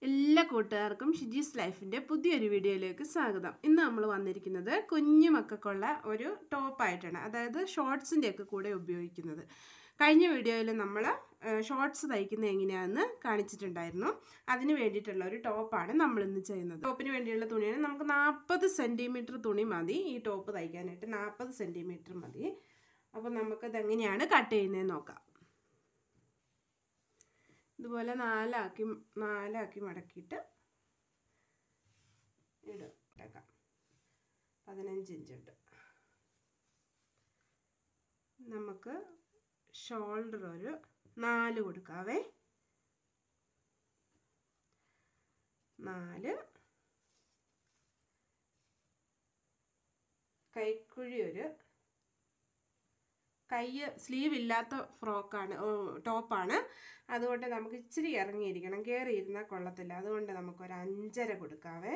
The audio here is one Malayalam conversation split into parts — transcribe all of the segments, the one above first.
എല്ലാ കൂട്ടുകാർക്കും ഷിജീസ് ലൈഫിൻ്റെ പുതിയൊരു വീഡിയോയിലേക്ക് സ്വാഗതം ഇന്ന് നമ്മൾ വന്നിരിക്കുന്നത് കുഞ്ഞു മക്കൾക്കുള്ള ഒരു ടോപ്പായിട്ടാണ് അതായത് ഷോർട്സിൻ്റെ ഒക്കെ കൂടെ ഉപയോഗിക്കുന്നത് കഴിഞ്ഞ വീഡിയോയിൽ നമ്മൾ ഷോർട്സ് തയ്ക്കുന്നത് എങ്ങനെയാണെന്ന് കാണിച്ചിട്ടുണ്ടായിരുന്നു അതിന് വേണ്ടിയിട്ടുള്ള ഒരു ടോപ്പാണ് നമ്മൾ ഇന്ന് ചെയ്യുന്നത് ടോപ്പിന് വേണ്ടിയുള്ള തുണിയാണ് നമുക്ക് നാൽപ്പത് സെൻറ്റിമീറ്റർ തുണി മതി ഈ ടോപ്പ് തയ്ക്കാനായിട്ട് നാൽപ്പത് സെൻറ്റിമീറ്റർ മതി അപ്പോൾ നമുക്കത് എങ്ങനെയാണ് കട്ട് ചെയ്യുന്നതെന്ന് നോക്കാം ഇതുപോലെ നാലാക്കി നാലാക്കി മടക്കിയിട്ട് ഇടും ഇട്ടേക്കാം പതിനഞ്ച് ഇഞ്ചുണ്ട് നമുക്ക് ഷോൾഡർ ഒരു നാല് കൊടുക്കാവേ നാല് കൈക്കുഴി ഒരു കൈ സ്ലീവ് ഇല്ലാത്ത ഫ്രോക്കാണ് ടോപ്പാണ് അതുകൊണ്ട് നമുക്ക് ഇച്ചിരി ഇറങ്ങിയിരിക്കണം കയറി ഇരുന്നാൽ കൊള്ളത്തില്ല അതുകൊണ്ട് നമുക്കൊരു അഞ്ചര കൊടുക്കാവേ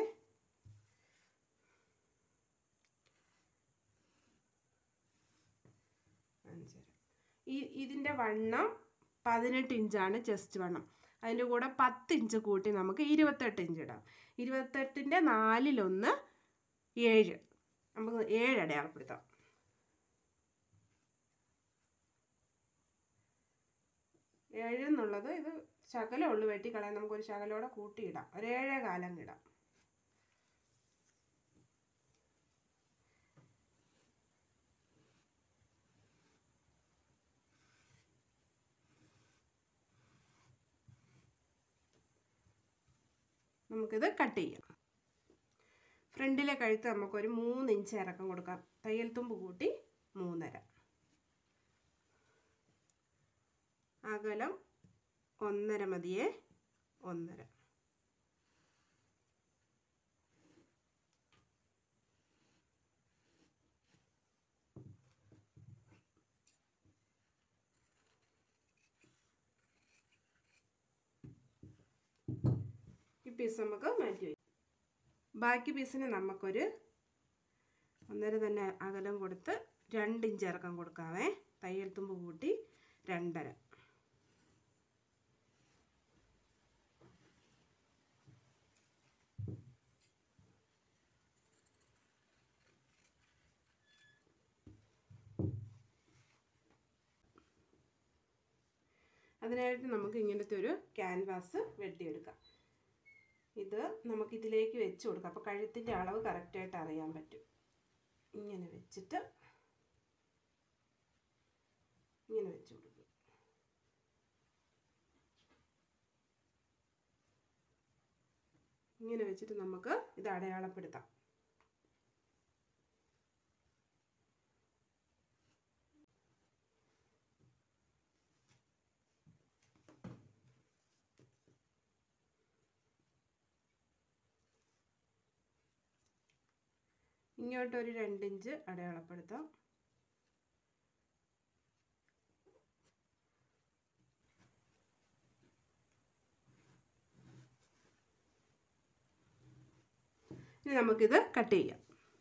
അഞ്ചര ഈ ഇതിൻ്റെ വണ്ണം പതിനെട്ട് ഇഞ്ചാണ് ചെസ്റ്റ് വണ്ണം അതിൻ്റെ കൂടെ പത്ത് ഇഞ്ച് കൂട്ടി നമുക്ക് ഇരുപത്തെട്ട് ഇഞ്ച് ഇടാം ഇരുപത്തെട്ടിൻ്റെ നാലിലൊന്ന് ഏഴ് നമുക്ക് ഏഴ് അടയാളപ്പെടുത്താം ഏഴ് എന്നുള്ളത് ഇത് ശകലം ഉള്ളു വെട്ടിക്കളയാൻ നമുക്കൊരു ശകലോടെ കൂട്ടിയിടാം ഒരു ഏഴേ കാലം ഇടാം നമുക്കിത് കട്ട് ചെയ്യാം ഫ്രണ്ടിലെ കഴുത്ത് നമുക്കൊരു മൂന്ന് ഇഞ്ച് ഇറക്കം കൊടുക്കാം തയ്യൽ തുമ്പ് കൂട്ടി മൂന്നര അകലം ഒന്നര മതിയേ ഒന്നര ഈ പീസ് നമുക്ക് മാറ്റി വയ്ക്കും ബാക്കി പീസിന് നമുക്കൊരു ഒന്നര തന്നെ അകലം കൊടുത്ത് രണ്ട് ഇഞ്ച് ഇറക്കം കൊടുക്കാവേ തയ്യൽ തുമ്പ് കൂട്ടി രണ്ടര അതിനായിട്ട് നമുക്ക് ഇങ്ങനത്തെ ഒരു ക്യാൻവാസ് വെട്ടിയെടുക്കാം ഇത് നമുക്ക് ഇതിലേക്ക് വെച്ച് കൊടുക്കാം അപ്പോൾ കഴുത്തിൻ്റെ അളവ് കറക്റ്റായിട്ട് അറിയാൻ പറ്റും ഇങ്ങനെ വെച്ചിട്ട് ഇങ്ങനെ വെച്ച് കൊടുക്കും ഇങ്ങനെ വെച്ചിട്ട് നമുക്ക് ഇത് അടയാളപ്പെടുത്താം ഇങ്ങോട്ടൊരു രണ്ടിഞ്ച് അടയാളപ്പെടുത്താം ഇനി നമുക്കിത് കട്ട് ചെയ്യാം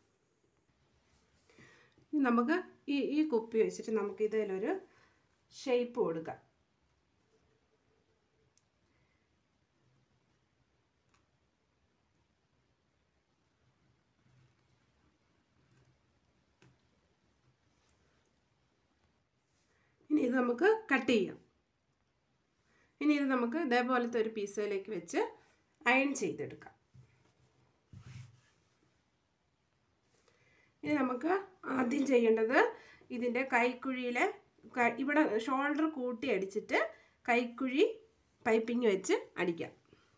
ഇനി നമുക്ക് ഈ ഈ കുപ്പി വെച്ചിട്ട് നമുക്ക് ഇതിലൊരു ഷേപ്പ് കൊടുക്കാം ഇനി ഇത് നമുക്ക് കട്ട് ചെയ്യാം ഇനി ഇത് നമുക്ക് ഇതേപോലത്തെ ഒരു പീസയിലേക്ക് വെച്ച് അയൺ ചെയ്തെടുക്കാം ഇനി നമുക്ക് ആദ്യം ചെയ്യേണ്ടത് ഇതിൻ്റെ കൈക്കുഴിയിലെ ഇവിടെ ഷോൾഡർ കൂട്ടി അടിച്ചിട്ട് കൈക്കുഴി പൈപ്പിങ് വെച്ച് അടിക്കാം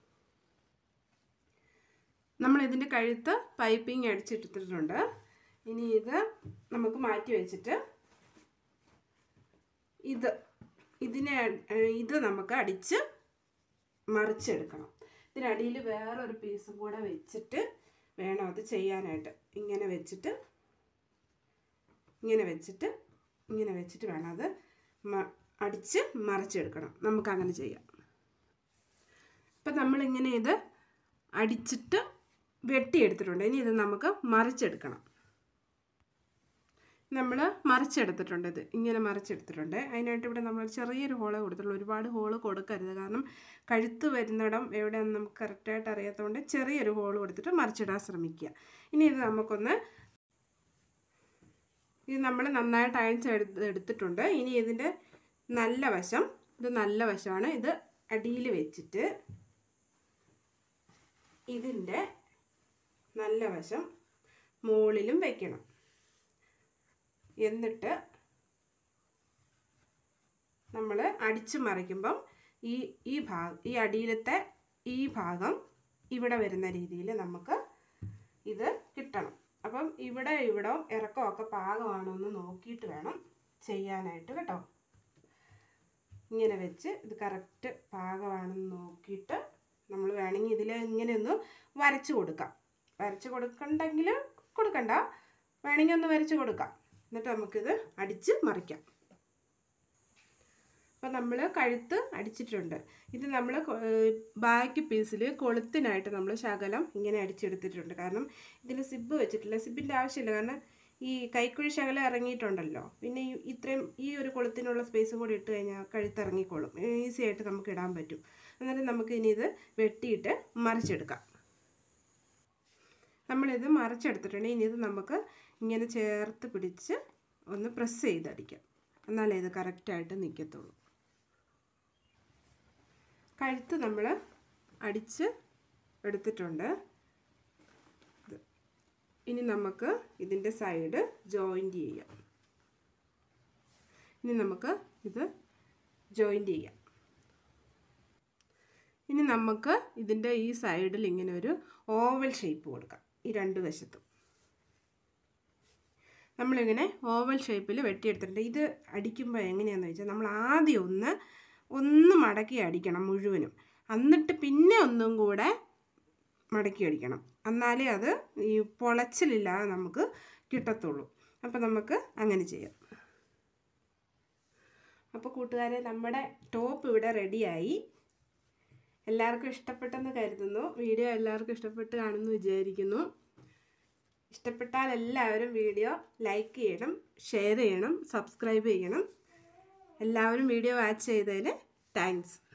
നമ്മൾ ഇതിൻ്റെ കഴുത്ത് പൈപ്പിങ് അടിച്ചെടുത്തിട്ടുണ്ട് ഇനി ഇത് നമുക്ക് മാറ്റി വെച്ചിട്ട് ഇത് ഇതിനെ ഇത് നമുക്ക് അടിച്ച് മറിച്ചെടുക്കണം ഇതിനടിയിൽ വേറൊരു പീസും കൂടെ വെച്ചിട്ട് വേണം അത് ചെയ്യാനായിട്ട് ഇങ്ങനെ വെച്ചിട്ട് ഇങ്ങനെ വെച്ചിട്ട് ഇങ്ങനെ വെച്ചിട്ട് വേണം അത് അടിച്ച് മറിച്ചെടുക്കണം നമുക്കങ്ങനെ ചെയ്യാം ഇപ്പം നമ്മളിങ്ങനെ ഇത് അടിച്ചിട്ട് വെട്ടിയെടുത്തിട്ടുണ്ട് ഇനി ഇത് നമുക്ക് മറിച്ചെടുക്കണം നമ്മൾ മറിച്ചെടുത്തിട്ടുണ്ട് ഇത് ഇങ്ങനെ മറിച്ചെടുത്തിട്ടുണ്ട് അതിനായിട്ട് ഇവിടെ നമ്മൾ ചെറിയൊരു ഹോളേ കൊടുത്തുള്ളൂ ഒരുപാട് ഹോള് കൊടുക്കരുത് കാരണം കഴുത്ത് വരുന്നിടം എവിടെയാണെന്ന് നമുക്ക് കറക്റ്റായിട്ട് അറിയാത്തതുകൊണ്ട് ചെറിയൊരു ഹോള് കൊടുത്തിട്ട് മറിച്ചിടാൻ ശ്രമിക്കുക ഇനി ഇത് നമുക്കൊന്ന് ഇത് നമ്മൾ നന്നായിട്ട് അയച്ചെടുത്ത് എടുത്തിട്ടുണ്ട് ഇനി ഇതിൻ്റെ നല്ല വശം ഇത് നല്ല വശമാണ് ഇത് അടിയിൽ വെച്ചിട്ട് ഇതിൻ്റെ നല്ല വശം മുകളിലും വെക്കണം എന്നിട്ട് നമ്മൾ അടിച്ചു മറിക്കുമ്പം ഈ ഈ ഭാഗം ഈ അടിയിലത്തെ ഈ ഭാഗം ഇവിടെ വരുന്ന രീതിയിൽ നമുക്ക് ഇത് കിട്ടണം അപ്പം ഇവിടെ ഇവിടെ ഇറക്കമൊക്കെ പാകമാണോ എന്ന് നോക്കിയിട്ട് വേണം ചെയ്യാനായിട്ട് കേട്ടോ ഇങ്ങനെ വെച്ച് ഇത് കറക്റ്റ് പാകമാണെന്ന് നോക്കിയിട്ട് നമ്മൾ വേണമെങ്കിൽ ഇതിൽ ഇങ്ങനെ ഒന്ന് വരച്ച് കൊടുക്കാം വരച്ച് കൊടുക്കണ്ടെങ്കിൽ കൊടുക്കണ്ട വേണമെങ്കിൽ ഒന്ന് വരച്ച് കൊടുക്കാം എന്നിട്ട് നമുക്കിത് അടിച്ച് മറിക്കാം അപ്പം നമ്മൾ കഴുത്ത് അടിച്ചിട്ടുണ്ട് ഇത് നമ്മൾ ബാക്ക് പീസിൽ കൊളുത്തിനായിട്ട് നമ്മൾ ശകലം ഇങ്ങനെ അടിച്ചെടുത്തിട്ടുണ്ട് കാരണം ഇതിൽ സിബ് വെച്ചിട്ടില്ല സിബിൻ്റെ ആവശ്യമില്ല കാരണം ഈ കൈക്കുഴി ശകലം ഇറങ്ങിയിട്ടുണ്ടല്ലോ പിന്നെ ഈ ഇത്രയും ഈ ഒരു കൊളുത്തിനുള്ള സ്പേസും കൂടി ഇട്ട് കഴിഞ്ഞാൽ കഴുത്ത് ഇറങ്ങിക്കോളും ഈസി ആയിട്ട് നമുക്ക് ഇടാൻ പറ്റും എന്നിട്ട് നമുക്ക് ഇനി ഇത് വെട്ടിയിട്ട് മറിച്ചെടുക്കാം നമ്മളിത് മറിച്ചെടുത്തിട്ടുണ്ട് ഇനി ഇത് നമുക്ക് ഇങ്ങനെ ചേർത്ത് പിടിച്ച് ഒന്ന് പ്രസ് ചെയ്തടിക്കാം എന്നാലേ ഇത് കറക്റ്റായിട്ട് നിൽക്കത്തുള്ളൂ കഴുത്ത് നമ്മൾ അടിച്ച് എടുത്തിട്ടുണ്ട് ഇത്. ഇനി നമുക്ക് ഇതിൻ്റെ സൈഡ് ജോയിൻറ്റ് ചെയ്യാം ഇനി നമുക്ക് ഇത് ജോയിൻറ്റ് ചെയ്യാം ഇനി നമുക്ക് ഇതിൻ്റെ ഈ സൈഡിൽ ഇങ്ങനെ ഒരു ഓവൽ ഷേപ്പ് കൊടുക്കാം ഈ രണ്ട് വശത്തും നമ്മളിങ്ങനെ ഓവൽ ഷേപ്പിൽ വെട്ടിയെടുത്തിട്ടുണ്ട് ഇത് അടിക്കുമ്പോൾ എങ്ങനെയാണെന്ന് വെച്ചാൽ നമ്മൾ ആദ്യം ഒന്ന് ഒന്ന് മടക്കി അടിക്കണം മുഴുവനും എന്നിട്ട് പിന്നെ ഒന്നും കൂടെ മടക്കി അടിക്കണം എന്നാലേ അത് ഈ പൊളച്ചിലില്ലാതെ നമുക്ക് കിട്ടത്തുള്ളൂ അപ്പോൾ നമുക്ക് അങ്ങനെ ചെയ്യാം അപ്പോൾ കൂട്ടുകാരെ നമ്മുടെ ടോപ്പ് ഇവിടെ റെഡിയായി എല്ലാവർക്കും ഇഷ്ടപ്പെട്ടെന്ന് കരുതുന്നു വീഡിയോ എല്ലാവർക്കും ഇഷ്ടപ്പെട്ട് കാണുമെന്ന് വിചാരിക്കുന്നു ഇഷ്ടപ്പെട്ടാൽ എല്ലാവരും വീഡിയോ ലൈക്ക് ചെയ്യണം ഷെയർ ചെയ്യണം സബ്സ്ക്രൈബ് ചെയ്യണം എല്ലാവരും വീഡിയോ വാച്ച് ചെയ്തതിന് താങ്ക്സ്